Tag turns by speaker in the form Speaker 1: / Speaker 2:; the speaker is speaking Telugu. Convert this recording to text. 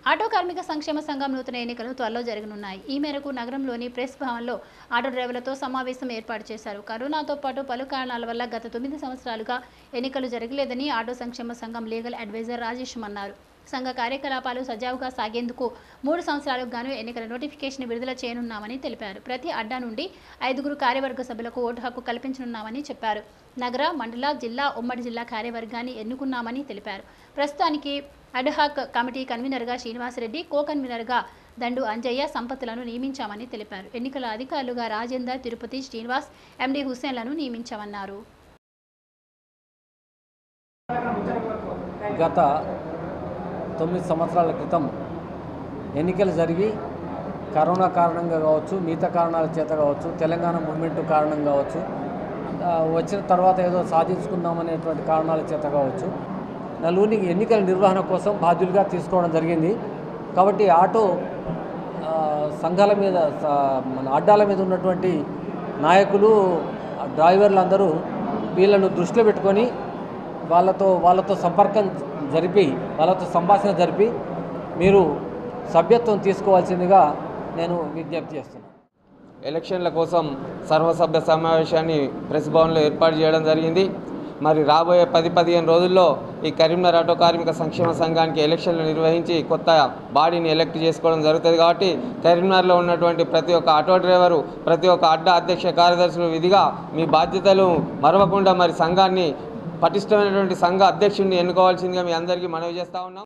Speaker 1: ఆటో కార్మిక సంక్షేమ సంఘం నూతన ఎన్నికలు త్వరలో జరగనున్నాయి ఈ మేరకు నగరంలోని ప్రెస్ భవన్లో ఆటో డ్రైవర్లతో సమావేశం ఏర్పాటు చేశారు కరోనాతో పాటు పలు కారణాల వల్ల గత తొమ్మిది సంవత్సరాలుగా ఎన్నికలు జరగలేదని ఆటో సంక్షేమ సంఘం లీగల్ అడ్వైజర్ రాజేశం అన్నారు సంఘ కార్యకలాపాలు సజావుగా సాగేందుకు మూడు సంవత్సరాలకు గాను ఎన్నికల నోటిఫికేషన్ విడుదల చేయనున్నామని తెలిపారు ప్రతి అడ్డా నుండి ఐదుగురు కార్యవర్గ సభ్యులకు ఓటు హక్కు కల్పించనున్నామని చెప్పారు నగర మండల జిల్లా ఉమ్మడి జిల్లా కార్యవర్గాన్ని ఎన్నుకున్నామని తెలిపారు ప్రస్తుతానికి అడ్హాక్ కమిటీ కన్వీనర్గా శ్రీనివాసరెడ్డి కో కన్వీనర్గా దండు అంజయ్య సంపత్తులను నియమించామని తెలిపారు ఎన్నికల అధికారులుగా రాజేందర్ తిరుపతి శ్రీనివాస్ ఎండి హుస్సేన్లను నియమించామన్నారు
Speaker 2: గత తొమ్మిది సంవత్సరాల క్రితం ఎన్నికలు జరిగి కరోనా కారణంగా కావచ్చు మిగతా కారణాల చేత కావచ్చు తెలంగాణ మూవ్మెంట్ కారణం కావచ్చు ఆ, వచ్చిన తర్వాత ఏదో సాధించుకుందామనేటువంటి కారణాల చేత కావచ్చు నలుగురిని ఎన్నికల నిర్వహణ కోసం బాధ్యులుగా తీసుకోవడం జరిగింది కాబట్టి ఆటో ఆ, సంఘాల మీద స- మన అడ్డాల మీద ఉన్నటువంటి నాయకులు ఆ డ్రైవర్లు అందరూ వీళ్ళను దృష్టిలో పెట్టుకొని వాళ్ళతో వాళ్ళతో సంపర్కం జరిపి వాళ్ళతో సంభాషణ జరిపి మీరు సభ్యత్వం తీసుకోవాల్సిందిగా నేను విజ్ఞప్తి చేస్తున్నాను
Speaker 3: ఎలక్షన్ల కోసం సర్వసభ్య సమావేశాన్ని ప్రెస్ భవన్లో ఏర్పాటు చేయడం జరిగింది మరి రాబోయే పది పదిహేను రోజుల్లో ఈ కరీంనగర్ ఆటో కార్మిక సంక్షేమ సంఘానికి ఎలక్షన్లు నిర్వహించి కొత్త బాడీని ఎలక్ట్ చేసుకోవడం జరుగుతుంది కాబట్టి కరీంనగర్లో ఉన్నటువంటి ప్రతి ఒక్క ఆటో డ్రైవరు ప్రతి ఒక్క అడ్డా అధ్యక్ష కార్యదర్శులు విధిగా మీ బాధ్యతలు మరవకుండా మరి సంఘాన్ని పటిష్టమైనటువంటి సంఘ అధ్యక్షుడిని ఎన్నుకోవాల్సిందిగా మీ అందరికీ మనవి చేస్తా ఉన్నాం